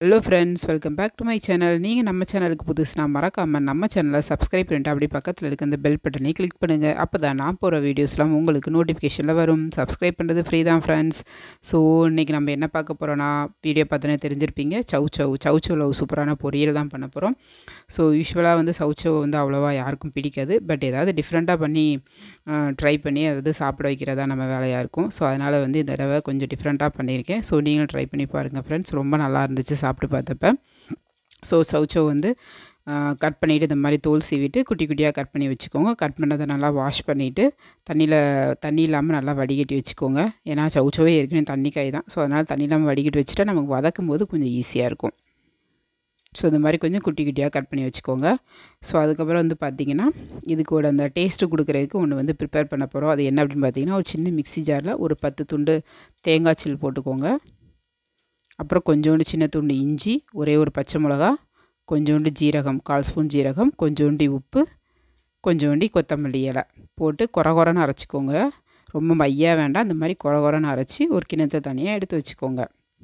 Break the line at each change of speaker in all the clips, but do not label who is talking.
hello friends welcome back to my channel நீங்கள் நம்ம சேனலுக்கு புதுசுனா மறக்காமல் நம்ம சேனலை சப்ஸ்கிரைப் பண்ணிட்டு அப்படியே பக்கத்தில் இருக்க அந்த பெல் பட்டனை கிளிக் பண்ணுங்கள் அப்போ தான் நான் போகிற வீடியோஸ்லாம் உங்களுக்கு நோட்டிஃபிகேஷனில் வரும் சப்ஸ்கிரைப் பண்ணுறது ஃப்ரீ தான் ஃப்ரெண்ட்ஸ் ஸோ இன்றைக்கி நம்ம என்ன பார்க்க போகிறோன்னா வீடியோ பார்த்தோன்னே தெரிஞ்சிருப்பீங்க சவு சவு சவு சவுல சூப்பரான பொரியல் தான் பண்ண போகிறோம் ஸோ யூஸ்வலாக வந்து சவுச்சவு வந்து அவ்வளோவா யாருக்கும் பிடிக்காது பட் ஏதாவது டிஃப்ரெண்ட்டாக பண்ணி ட்ரை பண்ணி அதாவது சாப்பிட வைக்கிறதா நம்ம வேலையாக இருக்கும் ஸோ அதனால் வந்து இந்த தடவை கொஞ்சம் டிஃப்ரெண்ட்டாக பண்ணியிருக்கேன் ஸோ நீங்களும் ட்ரை பண்ணி பாருங்கள் ஃப்ரெண்ட்ஸ் ரொம்ப நல்லா இருந்துச்சு சாப்பிட்டு பார்த்தப்ப ஸோ சவுச்சோ வந்து கட் பண்ணிவிட்டு இந்த மாதிரி தோல் சீவிட்டு குட்டி குட்டியாக கட் பண்ணி வச்சுக்கோங்க கட் பண்ணதை நல்லா வாஷ் பண்ணிவிட்டு தண்ணியில் தண்ணி இல்லாமல் நல்லா வடிகட்டி வச்சுக்கோங்க ஏன்னா சவுச்சோவே ஏற்கனவே தண்ணி காய் தான் ஸோ அதனால் தண்ணி இல்லாமல் வடிகட்டி வச்சுட்டா நமக்கு வதக்கும் போது கொஞ்சம் ஈஸியாக இருக்கும் ஸோ இந்த மாதிரி கொஞ்சம் குட்டி குட்டியாக கட் பண்ணி வச்சுக்கோங்க ஸோ அதுக்கப்புறம் வந்து பார்த்திங்கன்னா இதுக்கோட அந்த டேஸ்ட்டு கொடுக்குறதுக்கு ஒன்று வந்து ப்ரிப்பேர் பண்ண போகிறோம் அது என்ன அப்படின்னு பார்த்தீங்கன்னா ஒரு சின்ன மிக்ஸி ஜாரில் ஒரு பத்து துண்டு தேங்காய் சில் போட்டுக்கோங்க அப்புறம் கொஞ்சோண்டு சின்ன துண்டு இஞ்சி ஒரே ஒரு பச்சை மிளகா கொஞ்சோண்டு ஜீரகம் கால் ஸ்பூன் ஜீரகம் கொஞ்சோண்டி உப்பு கொஞ்சோண்டி கொத்தமல்லி இலை போட்டு குறை குறைன்னு அரைச்சிக்கோங்க ரொம்ப மையாக வேண்டாம் இந்த மாதிரி குறை குறைன்னு அரைச்சி ஒரு கிணத்தை தனியாக எடுத்து வச்சுக்கோங்க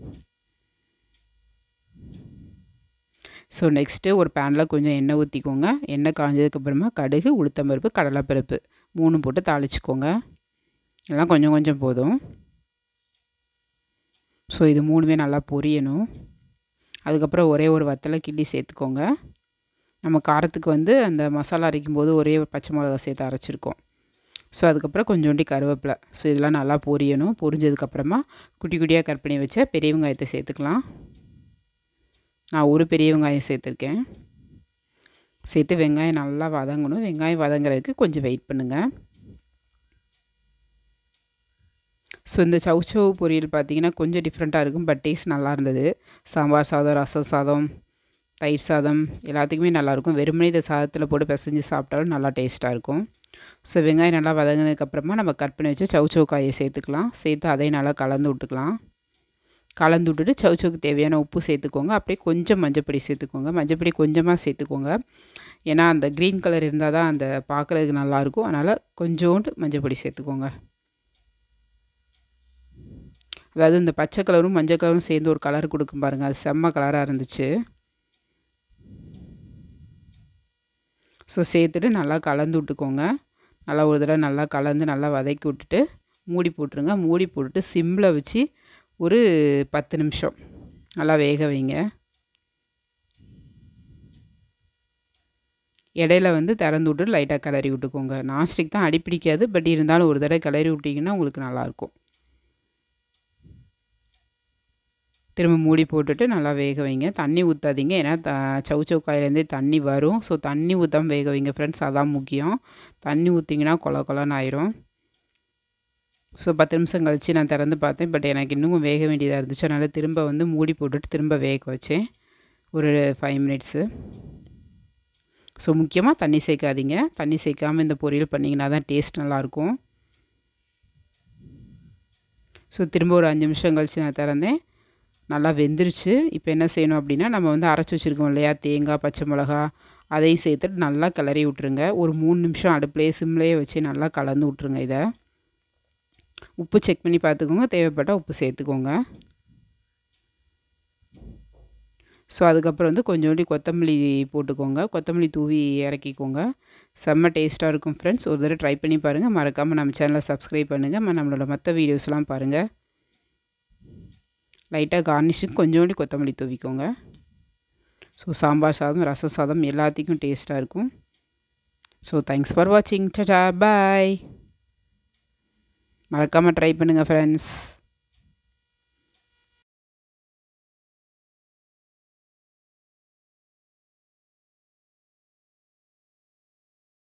ஸோ நெக்ஸ்ட்டு ஒரு பேனில் கொஞ்சம் எண்ணெய் ஊற்றிக்கோங்க எண்ணெய் காஞ்சதுக்கப்புறமா கடுகு உளுத்தம்பருப்பு கடலைப்பருப்பு மூணு போட்டு தாளிச்சிக்கோங்க இதெல்லாம் கொஞ்சம் கொஞ்சம் போதும் ஸோ இது மூணுமே நல்லா பொரியணும் அதுக்கப்புறம் ஒரே ஒரு வத்தலை கிள்ளி சேர்த்துக்கோங்க நம்ம காரத்துக்கு வந்து அந்த மசாலா அரைக்கும் போது ஒரே பச்சை மிளகா சேர்த்து அரைச்சிருக்கோம் ஸோ அதுக்கப்புறம் கொஞ்சோண்டி கருவேப்பிலை ஸோ இதெல்லாம் நல்லா பொரியணும் பொரிஞ்சதுக்கப்புறமா குட்டி குட்டியாக கட் பண்ணி வச்ச பெரிய வெங்காயத்தை சேர்த்துக்கலாம் நான் ஒரு பெரிய வெங்காயம் சேர்த்துருக்கேன் சேர்த்து வெங்காயம் நல்லா வதங்கணும் வெங்காயம் வதங்குறதுக்கு கொஞ்சம் வெயிட் பண்ணுங்கள் ஸோ இந்த சவுச்சவு பொரியல் பார்த்திங்கன்னா கொஞ்சம் டிஃப்ரெண்ட்டாக இருக்கும் பட் டேஸ்ட் நல்லா இருந்தது சாம்பார் சாதம் ரசம் சாதம் தயிர் சாதம் எல்லாத்துக்குமே நல்லாயிருக்கும் வெறுமனே இந்த சாதத்தில் போட்டு பிசைஞ்சு சாப்பிட்டாலும் நல்லா டேஸ்ட்டாக இருக்கும் ஸோ வெங்காயம் நல்லா வதங்கினதுக்கப்புறமா நம்ம கட் பண்ணி வச்சு சவுச்சவு காயை சேர்த்துக்கலாம் சேர்த்து அதையும் நல்லா கலந்து விட்டுக்கலாம் கலந்து விட்டுட்டு சவுச்சவுக்கு தேவையான உப்பு சேர்த்துக்கோங்க அப்படியே கொஞ்சம் மஞ்சப்பொடி சேர்த்துக்கோங்க மஞ்சப்பொடி கொஞ்சமாக சேர்த்துக்கோங்க ஏன்னா அந்த க்ரீன் கலர் இருந்தால் தான் அந்த பார்க்குறதுக்கு நல்லாயிருக்கும் அதனால் கொஞ்சோண்டு மஞ்சப்பொடி சேர்த்துக்கோங்க அதாவது இந்த பச்சை கலரும் மஞ்சள் கலரும் சேர்ந்து ஒரு கலர் கொடுக்கும் பாருங்கள் அது செம்ம கலராக இருந்துச்சு ஸோ சேர்த்துட்டு நல்லா கலந்து விட்டுக்கோங்க நல்லா ஒரு தடவை நல்லா கலந்து நல்லா வதக்கி விட்டுட்டு மூடி போட்டுருங்க மூடி போட்டுட்டு சிம்மில் வச்சு ஒரு பத்து நிமிஷம் நல்லா வேக வைங்க இடையில வந்து திறந்து விட்டு லைட்டாக கிளறி விட்டுக்கோங்க நான்ஸ்டிக் தான் அடிப்பிடிக்காது பட் இருந்தாலும் ஒரு தடவை கிளறி விட்டிங்கன்னா உங்களுக்கு நல்லாயிருக்கும் திரும்ப மூடி போட்டுட்டு நல்லா வேக வைங்க தண்ணி ஊற்றாதீங்க ஏன்னா த சவு காயிலேருந்தே தண்ணி வரும் ஸோ தண்ணி ஊற்றாம வேக வைங்க ஃப்ரெண்ட்ஸ் அதான் முக்கியம் தண்ணி ஊற்றிங்கன்னா கொல கொலன்னு ஆயிரும் ஸோ பத்து நிமிஷம் கழித்து நான் திறந்து பார்த்தேன் பட் எனக்கு இன்னும் வேக வேண்டியதாக இருந்துச்சு அதனால் திரும்ப வந்து மூடி போட்டுட்டு திரும்ப வேக வச்சேன் ஒரு ஃபைவ் மினிட்ஸு ஸோ முக்கியமாக தண்ணி சேர்க்காதீங்க தண்ணி சேர்க்காமல் இந்த பொரியல் பண்ணிங்கன்னா தான் டேஸ்ட் நல்லாயிருக்கும் ஸோ திரும்ப ஒரு அஞ்சு நிமிஷம் கழித்து நான் திறந்தேன் நல்லா வெந்துருச்சு இப்போ என்ன செய்யணும் அப்படின்னா நம்ம வந்து அரைச்சி வச்சுருக்கோம் இல்லையா தேங்காய் பச்சை மிளகா அதையும் சேர்த்துட்டு நல்லா கிளறி விட்ருங்க ஒரு மூணு நிமிஷம் அடுப்புலேயே சிம்லேயே வச்சு நல்லா கலந்து விட்ருங்க இதை உப்பு செக் பண்ணி பார்த்துக்கோங்க தேவைப்பட்டால் உப்பு சேர்த்துக்கோங்க ஸோ அதுக்கப்புறம் வந்து கொஞ்சோண்டி கொத்தமல்லி போட்டுக்கோங்க கொத்தமல்லி தூவி இறக்கிக்கோங்க செம்ம டேஸ்ட்டாக இருக்கும் ஃப்ரெண்ட்ஸ் ஒரு தடவை ட்ரை பண்ணி பாருங்கள் மறக்காமல் நம்ம சேனலை சப்ஸ்கிரைப் பண்ணுங்கள் நம்மளோட மற்ற வீடியோஸ்லாம் பாருங்கள் லைட்டாக கார்னிஷுக்கு கொஞ்சோண்டி கொத்தமல்லி தூவிக்கோங்க ஸோ சாம்பார் சாதம் ரசம் சாதம் எல்லாத்துக்கும் டேஸ்ட்டாக இருக்கும் ஸோ தேங்க்ஸ் ஃபார் வாட்சிங் டட்டா பாய் மறக்காமல் ட்ரை பண்ணுங்கள் ஃப்ரெண்ட்ஸ்